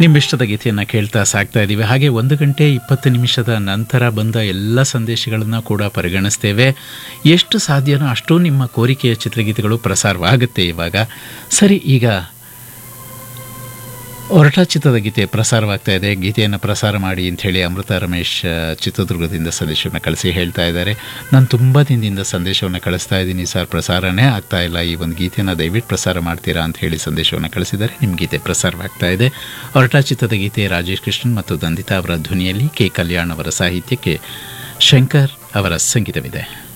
ನಿಮ್ಮ ಇಷ್ಟದ ಗೀತೆಯನ್ನು ಕೇಳ್ತಾ ಸಾಕ್ತಾ ಇದ್ದೀವಿ ಹಾಗೆ ಒಂದು ಗಂಟೆ ಇಪ್ಪತ್ತು ನಿಮಿಷದ ನಂತರ ಬಂದ ಎಲ್ಲ ಸಂದೇಶಗಳನ್ನು ಕೂಡ ಪರಿಗಣಿಸ್ತೇವೆ ಎಷ್ಟು ಸಾಧ್ಯನೋ ಅಷ್ಟು ನಿಮ್ಮ ಕೋರಿಕೆಯ ಚಿತ್ರಗೀತೆಗಳು ಪ್ರಸಾರವಾಗುತ್ತೆ ಇವಾಗ ಸರಿ ಈಗ ಹೊರಟ ಚಿತ್ರದ ಗೀತೆ ಪ್ರಸಾರವಾಗ್ತಾ ಇದೆ ಗೀತೆಯನ್ನು ಪ್ರಸಾರ ಮಾಡಿ ಅಂತ ಹೇಳಿ ಅಮೃತ ರಮೇಶ್ ಆ, ಚಿತ್ರದುರ್ಗದಿಂದ ಸಂದೇಶವನ್ನು ಕಳಿಸಿ ಹೇಳ್ತಾ ಇದ್ದಾರೆ ನಾನು ತುಂಬ ದಿನದಿಂದ ಸಂದೇಶವನ್ನು ಕಳಿಸ್ತಾ ಇದ್ದೀನಿ ಸರ್ ಪ್ರಸಾರನೇ ಆಗ್ತಾ ಇಲ್ಲ ಈ ಒಂದು ಗೀತೆಯನ್ನು ದಯವಿಟ್ಟು ಪ್ರಸಾರ ಮಾಡ್ತೀರಾ ಅಂತ ಹೇಳಿ ಸಂದೇಶವನ್ನು ಕಳಿಸಿದ್ದಾರೆ ನಿಮ್ಮ ಗೀತೆ ಪ್ರಸಾರವಾಗ್ತಾ ಇದೆ ಹೊರಟ ಚಿತ್ರದ ಗೀತೆ ರಾಜೇಶ್ ಕೃಷ್ಣನ್ ಮತ್ತು ದಂದಿತಾ ಅವರ ಧ್ವನಿಯಲ್ಲಿ ಕೆ ಕಲ್ಯಾಣ್ ಅವರ ಸಾಹಿತ್ಯಕ್ಕೆ ಶಂಕರ್ ಅವರ ಸಂಗೀತವಿದೆ